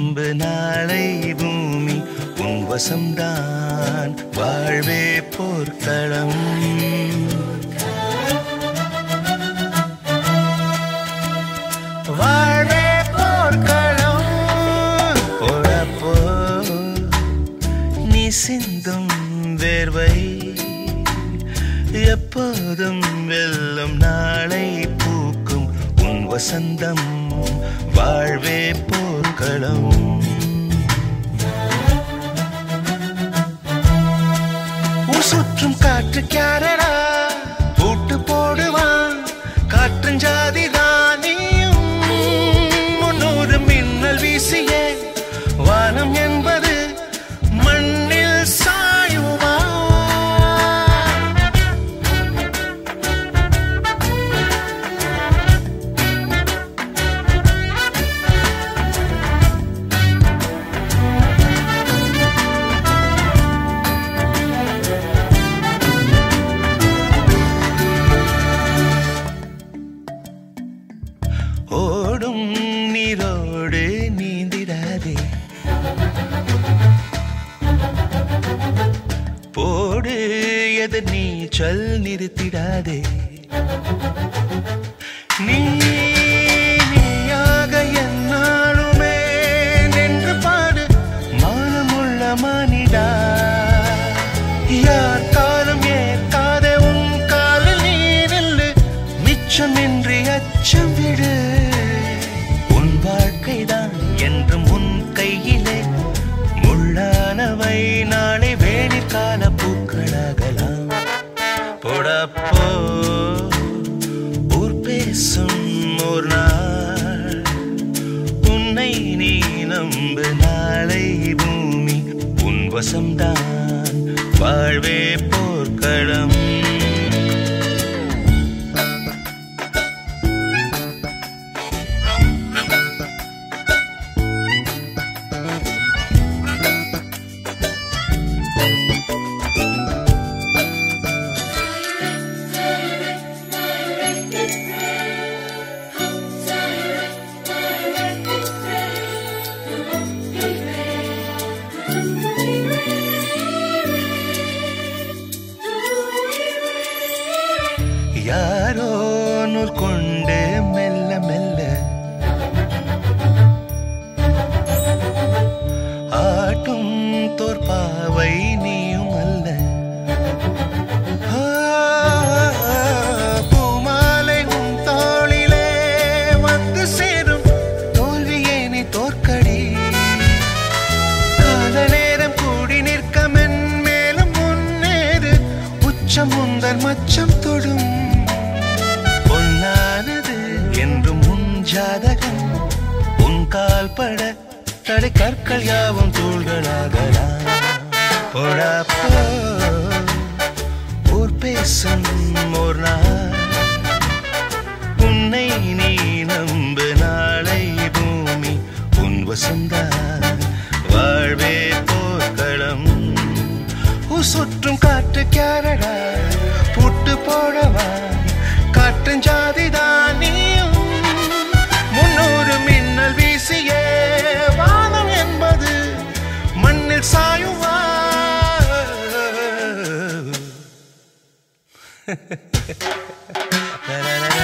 நம்பு நாளை பூமி உன் வசம்தான் வாழ்வே போர்க்களம் வாழ்வே போர்க்களம் போடப்போ நீ சிந்தும் வேர்வை எப்போதும் வெல்லும் நாளை பூக்கும் உன் வசந்தம் வாழ்வே போர்க்களம் உன் சுற்றும் காற்று கேரடா பூட்டு போடுவான் காற்றின் ஜாதி தானியும் முன்னூறு மின்னல் வீசியே வானம் என்பது மண்ணில் சாயுமா ஓடும் நீரோடு நீந்திடாதே போடு எதிர் நீச்சல் நிறுத்திடாதே நீ நீயாக என்னாலுமே நின்று பாடு மானமுள்ள மானிடா யார் காலம் ஏற்காத உன் காலில் நீ நில்லு மிச்சமின்றி அச்சம் விடு உன் வாழ்க்கைதான் என்றும் உன் கையிலே முள்ளானவை நாளை வேணிக்கால பூக்களாகலாம் போடப்போ ஊர் பேசும் ஒரு நாள் உன்னை நீ நம்பு நாளை பூமி உன் வசம்தான் வாழ்வே போர்க்களம் யாரோ நூல் கொண்டு மெல்ல மெல்ல ஆட்டும் தோற்பாவை நீயும் அல்ல ஆ, பூமாலை உன் தோளிலே வந்து சேரும் தோல்வியே நீ தோற்கடி கால நேரம் கூடி நிற்க மென் மேலும் முன்னேறு உச்சம் உந்தன் மச்சம் தொடும் பொன்னானது என்றும் உன் ஜாதகம் உன் கால் பட தடை கற்கள் யாவும் தூள்களாகலாம் போடாப்போ ஊர் பேசும் ஒரு நாள் உன்னை நீ நம்பு நாளை பூமி உன் வசந்தான் வாழ்வே போர்க்களம் உன் சுற்றும் காற்று கேரடா புட்டு போடவா காற்றும் ஜாதிதான் நீயும் முன்னூறு மின்னல் வீசியே வானம் என்பது மண்ணில் சாயுவா la la la